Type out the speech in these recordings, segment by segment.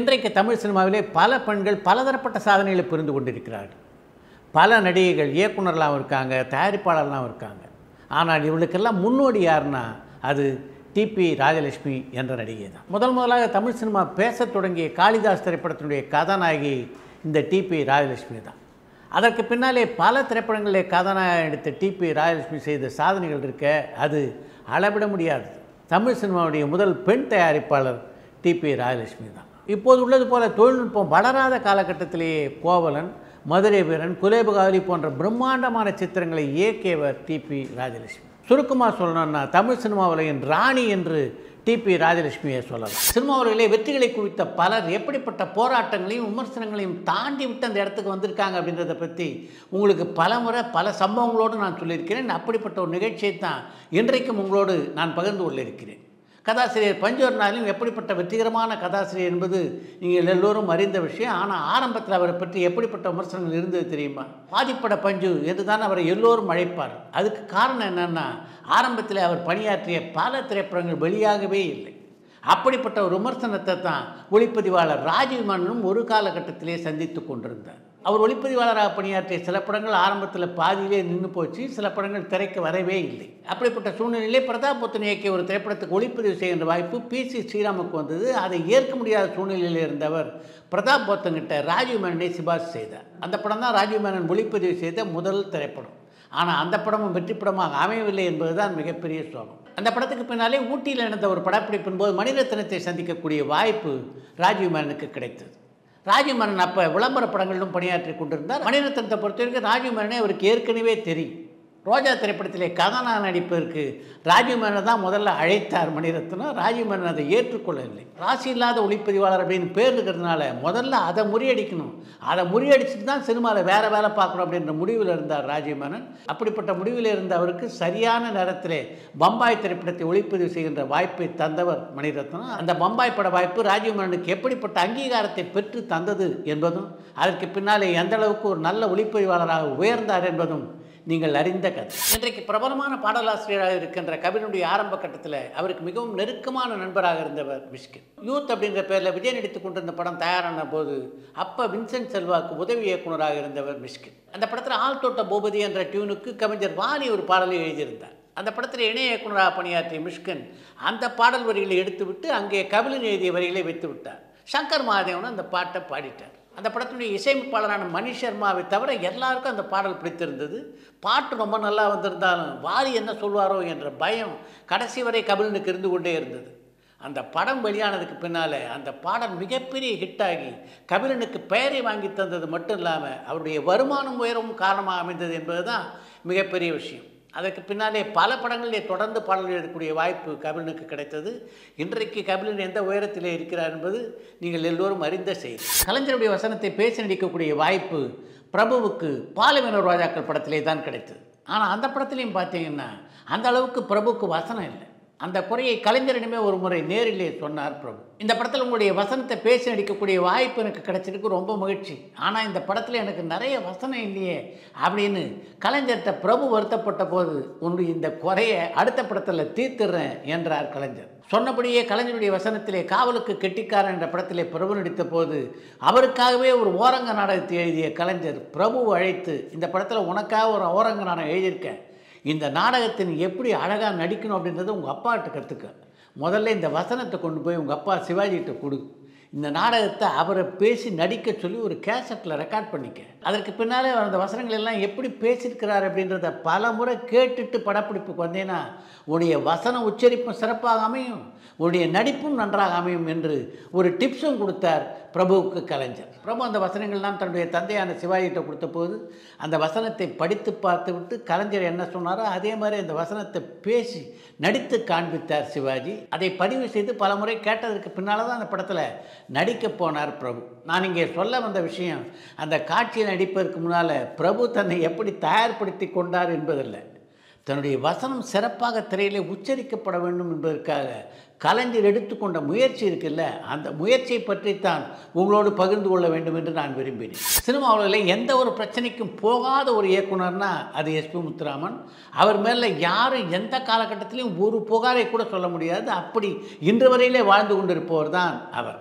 இன்றைக்கு தமிழ் சினிமாவிலே பல பெண்கள் பலதரப்பட்ட சாதனைகளை புரிந்து கொண்டிருக்கிறார்கள் பல நடிகைகள் இயக்குனர்லாம் இருக்காங்க தயாரிப்பாளர்லாம் இருக்காங்க ஆனால் இவளுக்கெல்லாம் முன்னோடி யாருன்னா அது டிபி ராஜலட்சுமி என்ற நடிகை தான் முதல் முதலாக தமிழ் சினிமா பேசத் தொடங்கிய காளிதாஸ் திரைப்படத்தினுடைய கதாநாயகி இந்த டிபி ராஜலட்சுமி தான் அதற்கு பின்னாலே பல திரைப்படங்களிலே கதாநாயகன் எடுத்த டிபி ராஜலட்சுமி செய்த சாதனைகள் இருக்க அது அளவிட முடியாது தமிழ் சினிமாவுடைய முதல் பெண் தயாரிப்பாளர் டிபி ராஜலட்சுமி தான் இப்போது உள்ளது போல தொழில்நுட்பம் வளராத காலகட்டத்திலேயே கோவலன் மதுரை வீரன் குலேபகாவலி போன்ற பிரம்மாண்டமான சித்திரங்களை இயக்கியவர் டிபி ராஜலட்சுமி சுருக்கமாக சொல்லணும்னா தமிழ் சினிமா உலகின் ராணி என்று டிபி ராஜலட்சுமியை சொல்லலாம் சினிமா உலகிலே வெற்றிகளை குவித்த பலர் எப்படிப்பட்ட போராட்டங்களையும் விமர்சனங்களையும் தாண்டி விட்டு அந்த இடத்துக்கு வந்திருக்காங்க அப்படின்றத பற்றி உங்களுக்கு பல முறை பல சம்பவங்களோடு நான் சொல்லியிருக்கிறேன் அப்படிப்பட்ட ஒரு நிகழ்ச்சியை தான் இன்றைக்கும் உங்களோடு நான் பகிர்ந்து கொள்ளிருக்கிறேன் கதாசிரியர் பஞ்சவர்ணாலையும் எப்படிப்பட்ட வெற்றிகரமான கதாசிரியர் என்பது நீங்கள் எல்லோரும் அறிந்த விஷயம் ஆனால் ஆரம்பத்தில் அவரை பற்றி எப்படிப்பட்ட விமர்சனங்கள் இருந்தது தெரியுமா பாதிப்பட பஞ்சு என்று தான் அவரை எல்லோரும் அழைப்பார் அதுக்கு காரணம் என்னென்னா ஆரம்பத்தில் அவர் பணியாற்றிய பல திரைப்படங்கள் வெளியாகவே இல்லை அப்படிப்பட்ட ஒரு விமர்சனத்தை தான் ஒளிப்பதிவாளர் ராஜீவ் மன்னனும் ஒரு காலகட்டத்திலே சந்தித்து கொண்டிருந்தார் அவர் ஒளிப்பதிவாளராக பணியாற்றிய சில படங்கள் ஆரம்பத்தில் பாதியிலே நின்று போச்சு சில படங்கள் திரைக்கு வரவே இல்லை அப்படிப்பட்ட சூழ்நிலையிலே பிரதாப் புத்தன் இயக்கிய ஒரு திரைப்படத்துக்கு ஒளிப்பதிவு செய்கின்ற வாய்ப்பு பி சி ஸ்ரீராமுக்கு வந்தது அதை ஏற்க முடியாத சூழ்நிலையில் இருந்தவர் பிரதாப் போத்தன்கிட்ட ராஜீவ் மேனனை சிபாரிசு செய்தார் அந்த படம் தான் ராஜீவ் மேனன் ஒளிப்பதிவு செய்த முதல் திரைப்படம் ஆனால் அந்த படமும் வெற்றி படமாக அமையவில்லை என்பதுதான் மிகப்பெரிய சோகம் அந்த படத்துக்கு பின்னாலே ஊட்டியில் நடந்த ஒரு படப்பிடிப்பின் போது மணிரத்னத்தை சந்திக்கக்கூடிய வாய்ப்பு ராஜீவ் மேனனுக்கு கிடைத்தது ராஜீவ் மேனன் அப்போ விளம்பர படங்களிலும் பணியாற்றி கொண்டிருந்தார் மணிரத்னத்தை பொறுத்த வரைக்கும் ராஜீவ் மேனனை அவருக்கு ஏற்கனவே தெரியும் ரோஜா திரைப்படத்திலே கதாநாயகன் நடிப்பதற்கு ராஜீவ் மேனன் தான் முதல்ல அழைத்தார் மணிரத்னம் ராஜீவ் மேனன் அதை ஏற்றுக்கொள்ளவில்லை ராசி இல்லாத ஒளிப்பதிவாளர் அப்படின்னு பேர் இருக்கிறதுனால முதல்ல அதை முறியடிக்கணும் அதை முறியடிச்சுட்டு தான் சினிமாவில் வேறு வேலை பார்க்கணும் அப்படின்ற முடிவில் இருந்தார் ராஜீவ் மேனன் அப்படிப்பட்ட முடிவில் இருந்த அவருக்கு சரியான நேரத்திலே பம்பாய் திரைப்படத்தை ஒளிப்பதிவு செய்கின்ற வாய்ப்பை தந்தவர் மணிரத்னம் அந்த பம்பாய் பட வாய்ப்பு ராஜீவ் மேனனுக்கு எப்படிப்பட்ட அங்கீகாரத்தை பெற்று தந்தது என்பதும் அதற்கு பின்னாலே எந்த அளவுக்கு ஒரு நல்ல ஒளிப்பதிவாளராக உயர்ந்தார் என்பதும் நீங்கள் அறிந்த கதை இன்றைக்கு பிரபலமான பாடலாசிரியராக இருக்கின்ற கபிலனுடைய ஆரம்ப கட்டத்தில் அவருக்கு மிகவும் நெருக்கமான நண்பராக இருந்தவர் மிஷ்கின் யூத் அப்படின்ற பேரில் விஜய் நடித்து கொண்டிருந்த படம் தயாரான போது அப்போ வின்சென்ட் செல்வாக்கு உதவி இயக்குனராக இருந்தவர் மிஷ்கின் அந்த படத்தில் ஆள் தோட்ட பூபதி என்ற டியூனுக்கு கவிஞர் வாலி ஒரு பாடலை எழுதியிருந்தார் அந்த படத்தில் இணை இயக்குனராக பணியாற்றிய மிஷ்கின் அந்த பாடல் வரிகளை எடுத்துவிட்டு அங்கே கபிலன் எழுதிய வரிகளை வைத்து விட்டார் சங்கர் மகாதேவன் அந்த பாட்டை பாடிட்டார் அந்த படத்தினுடைய இசையமைப்பாளரான மணி சர்மாவை தவிர எல்லாருக்கும் அந்த பாடல் பிடித்திருந்தது பாட்டு ரொம்ப நல்லா வந்திருந்தாலும் வாரி என்ன சொல்வாரோ என்ற பயம் கடைசி வரை கபிலனுக்கு இருந்து கொண்டே இருந்தது அந்த படம் வெளியானதுக்கு பின்னால் அந்த பாடல் மிகப்பெரிய ஹிட்டாகி கபிலனுக்கு பெயரை வாங்கி தந்தது மட்டும் இல்லாமல் அவருடைய வருமானம் உயரவும் காரணமாக அமைந்தது என்பது தான் மிகப்பெரிய விஷயம் அதற்கு பின்னாலே பல படங்களிலே தொடர்ந்து பாடல் எழுதக்கூடிய வாய்ப்பு கபிலனுக்கு கிடைத்தது இன்றைக்கு கபிலன் எந்த உயரத்திலே இருக்கிறார் என்பது நீங்கள் எல்லோரும் அறிந்த செய்தி கலைஞருடைய வசனத்தை பேசி நடிக்கக்கூடிய வாய்ப்பு பிரபுவுக்கு பாலவின ரோஜாக்கள் படத்திலே தான் கிடைத்தது ஆனால் அந்த படத்துலையும் பார்த்தீங்கன்னா அந்த அளவுக்கு பிரபுவுக்கு வசனம் இல்லை அந்த குறையை கலைஞரிடமே ஒரு முறை நேரிலே சொன்னார் பிரபு இந்த படத்தில் உங்களுடைய வசனத்தை பேசி நடிக்கக்கூடிய வாய்ப்பு எனக்கு கிடைச்சிருக்கு ரொம்ப மகிழ்ச்சி ஆனால் இந்த படத்தில் எனக்கு நிறைய வசனம் இல்லையே அப்படின்னு கலைஞர்கிட்ட பிரபு வருத்தப்பட்ட போது உன்னுடைய இந்த குறையை அடுத்த படத்தில் தீர்த்துறேன் என்றார் கலைஞர் சொன்னபடியே கலைஞருடைய வசனத்திலே காவலுக்கு கெட்டிக்காரன் என்ற படத்திலே பிரபு நடித்த போது அவருக்காகவே ஒரு ஓரங்க நாடகத்தை எழுதிய கலைஞர் பிரபு அழைத்து இந்த படத்தில் உனக்காக ஒரு ஓரங்க நாடகம் எழுதியிருக்கேன் இந்த நாடகத்தின் எப்படி அழகாக நடிக்கணும் அப்படின்றத உங்கள் அப்பாட்ட கற்றுக்க முதல்ல இந்த வசனத்தை கொண்டு போய் உங்கள் அப்பா சிவாஜிகிட்ட கொடு இந்த நாடகத்தை அவரை பேசி நடிக்க சொல்லி ஒரு கேசட்டில் ரெக்கார்ட் பண்ணிக்க அதற்கு பின்னாலே அவர் அந்த வசனங்கள் எல்லாம் எப்படி பேசியிருக்கிறார் அப்படின்றத பல முறை கேட்டுட்டு படப்பிடிப்புக்கு வந்தேன்னா உன்னுடைய வசன உச்சரிப்பும் சிறப்பாக அமையும் உன்னுடைய நடிப்பும் நன்றாக அமையும் என்று ஒரு டிப்ஸும் கொடுத்தார் பிரபுவுக்கு கலைஞர் பிரபு அந்த வசனங்கள்லாம் தன்னுடைய தந்தையான சிவாஜிகிட்ட கொடுத்த போது அந்த வசனத்தை படித்து பார்த்து விட்டு கலைஞர் என்ன சொன்னாரோ அதே மாதிரி அந்த வசனத்தை பேசி நடித்து காண்பித்தார் சிவாஜி அதை பதிவு செய்து பல முறை கேட்டதற்கு பின்னால் தான் அந்த படத்தில் நடிக்க போனார் பிரபு நான் இங்கே சொல்ல வந்த விஷயம் அந்த காட்சியை நடிப்பதற்கு முன்னால் பிரபு தன்னை எப்படி தயார்படுத்தி கொண்டார் என்பதில்லை தன்னுடைய வசனம் சிறப்பாக திரையிலே உச்சரிக்கப்பட வேண்டும் என்பதற்காக கலைஞர் எடுத்துக்கொண்ட முயற்சி இருக்குல்ல அந்த முயற்சியை பற்றித்தான் உங்களோடு பகிர்ந்து கொள்ள வேண்டும் என்று நான் விரும்பினேன் சினிமாவில் எந்த ஒரு பிரச்சனைக்கும் போகாத ஒரு இயக்குனர்னா அது எஸ்பி முத்துராமன் அவர் மேலே யாரும் எந்த காலகட்டத்திலையும் ஒரு புகாரை கூட சொல்ல முடியாது அப்படி இன்று வரையிலே வாழ்ந்து கொண்டிருப்பவர் தான் அவர்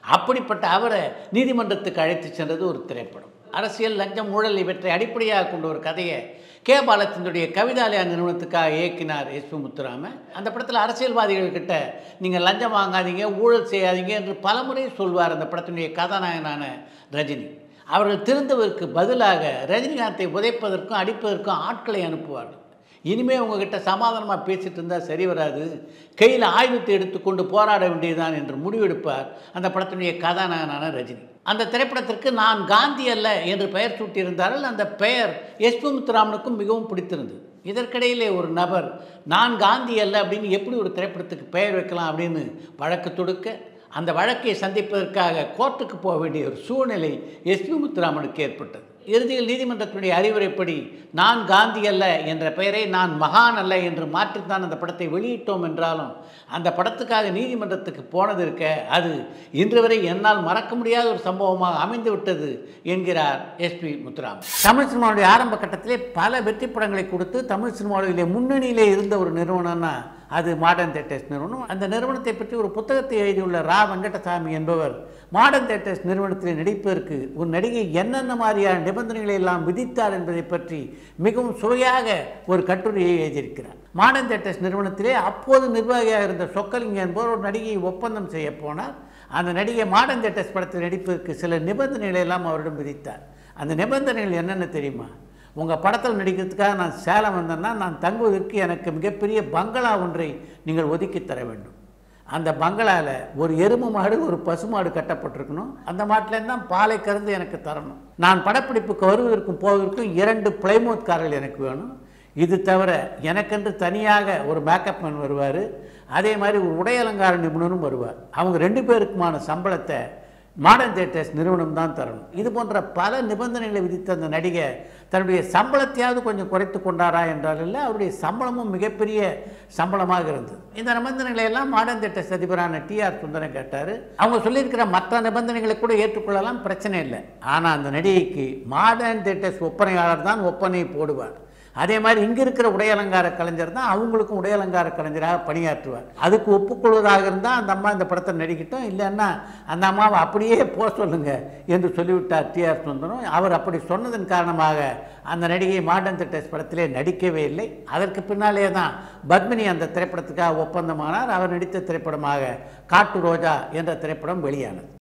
அப்படிப்பட்ட அவரை நீதிமன்றத்துக்கு அழைத்து சென்றது ஒரு திரைப்படம் அரசியல் லஞ்சம் ஊழல் இவற்றை அடிப்படையாக கொண்ட ஒரு கதையை கே பாலச்சந்தருடைய கவிதாலயா நிறுவனத்துக்காக இயக்கினார் எஸ் பி முத்துராம அந்த படத்தில் அரசியல்வாதிகள் கிட்ட நீங்கள் லஞ்சம் வாங்காதீங்க ஊழல் செய்யாதீங்க என்று பலமுறை சொல்வார் அந்த படத்தினுடைய கதாநாயகனான ரஜினி அவர்கள் திருந்தவருக்கு பதிலாக ரஜினிகாந்தை உதைப்பதற்கும் அடிப்பதற்கும் ஆட்களை அனுப்புவார்கள் இனிமேல் உங்ககிட்ட சமாதானமாக பேசிட்டு இருந்தால் சரி வராது கையில் ஆயுதத்தை எடுத்துக்கொண்டு போராட வேண்டியதுதான் என்று முடிவெடுப்பார் அந்த படத்தினுடைய கதாநாயகனான ரஜினி அந்த திரைப்படத்திற்கு நான் காந்தி அல்ல என்று பெயர் சூட்டியிருந்தார்கள் அந்த பெயர் எஸ் பி முத்துராமனுக்கும் மிகவும் பிடித்திருந்தது இதற்கிடையிலே ஒரு நபர் நான் காந்தி அல்ல அப்படின்னு எப்படி ஒரு திரைப்படத்துக்கு பெயர் வைக்கலாம் அப்படின்னு வழக்கு தொடுக்க அந்த வழக்கை சந்திப்பதற்காக கோர்ட்டுக்கு போக வேண்டிய ஒரு சூழ்நிலை எஸ்பி முத்துராமனுக்கு ஏற்பட்டது இறுதியில் நீதிமன்றத்தினுடைய அறிவுரைப்படி நான் காந்தி அல்ல என்ற பெயரை நான் மகான் அல்ல என்று மாற்றித்தான் அந்த படத்தை வெளியிட்டோம் என்றாலும் அந்த படத்துக்காக நீதிமன்றத்துக்கு போனது இருக்க அது இன்று வரை என்னால் மறக்க முடியாத ஒரு சம்பவமாக அமைந்து விட்டது என்கிறார் எஸ்பி முத்துராமன் தமிழ் சினிமாவுடைய ஆரம்ப கட்டத்திலே பல வெற்றி படங்களை கொடுத்து தமிழ் சினிமாவிலே முன்னணியிலே இருந்த ஒரு நிறுவனம்னா அது மாடர்ன் தேட்டர்ஸ் நிறுவனம் அந்த நிறுவனத்தை பற்றி ஒரு புத்தகத்தை எழுதியுள்ள ரா வெங்கடசாமி என்பவர் மாடர்ன் தேட்டர்ஸ் நிறுவனத்தில் நடிப்பதற்கு ஒரு நடிகை என்னென்ன மாதிரியான நிபந்தனைகளை எல்லாம் விதித்தார் என்பதை பற்றி மிகவும் சுவையாக ஒரு கட்டுரையை எழுதியிருக்கிறார் மாடர்ன் தேட்டர்ஸ் நிறுவனத்திலே அப்போது நிர்வாகியாக இருந்த சொக்கலிங்க என்பவர் ஒரு நடிகையை ஒப்பந்தம் செய்ய போனார் அந்த நடிகை மாடர்ன் தேட்டர்ஸ் படத்தில் நடிப்பதற்கு சில நிபந்தனைகளை எல்லாம் அவரிடம் விதித்தார் அந்த நிபந்தனைகள் என்னென்ன தெரியுமா உங்கள் படத்தில் நடிக்கிறதுக்காக நான் சேலம் வந்தேன்னா நான் தங்குவதற்கு எனக்கு மிகப்பெரிய பங்களா ஒன்றை நீங்கள் ஒதுக்கி தர வேண்டும் அந்த பங்களாவில் ஒரு எருமை மாடு ஒரு பசுமாடு கட்டப்பட்டிருக்கணும் அந்த மாட்டிலேருந்து தான் பாலை கறந்து எனக்கு தரணும் நான் படப்பிடிப்புக்கு வருவதற்கும் போவதற்கும் இரண்டு பிளைமோத் கார்கள் எனக்கு வேணும் இது தவிர எனக்கென்று தனியாக ஒரு மேக்கப் மேன் வருவார் அதே மாதிரி ஒரு உடை அலங்கார நிபுணரும் வருவார் அவங்க ரெண்டு பேருக்குமான சம்பளத்தை மாடர்ன் தேட்டர்ஸ் நிறுவனம் தான் தரணும் இது போன்ற பல நிபந்தனைகளை விதித்த அந்த நடிகை தன்னுடைய சம்பளத்தையாவது கொஞ்சம் குறைத்து கொண்டாரா என்றால் இல்லை அவருடைய சம்பளமும் மிகப்பெரிய சம்பளமாக இருந்தது இந்த நிபந்தனைகளை எல்லாம் மாடர்ன் தேட்டர்ஸ் அதிபரான டிஆர் சுந்தரம் கேட்டார் அவங்க சொல்லியிருக்கிற மற்ற நிபந்தனைகளை கூட ஏற்றுக்கொள்ளலாம் பிரச்சனை இல்லை ஆனால் அந்த நடிகைக்கு மாடர்ன் தேட்டர்ஸ் ஒப்பனையாளர் தான் ஒப்பனை போடுவார் அதே மாதிரி இங்கே இருக்கிற உடையலங்கார கலைஞர் தான் அவங்களுக்கும் உடையலங்கார கலைஞராக பணியாற்றுவார் அதுக்கு ஒப்புக்கொள்வதாக இருந்தால் அந்த அம்மா இந்த படத்தை நடிக்கட்டும் இல்லைன்னா அந்த அம்மாவை அப்படியே போக சொல்லுங்க என்று சொல்லிவிட்டார் டிஆர் சுந்தரம் அவர் அப்படி சொன்னதன் காரணமாக அந்த நடிகை மாடர்ன் திட்டஸ் படத்திலே நடிக்கவே இல்லை அதற்கு பின்னாலே தான் பத்மினி அந்த திரைப்படத்துக்காக ஒப்பந்தமானார் அவர் நடித்த திரைப்படமாக காட்டு ரோஜா என்ற திரைப்படம் வெளியானது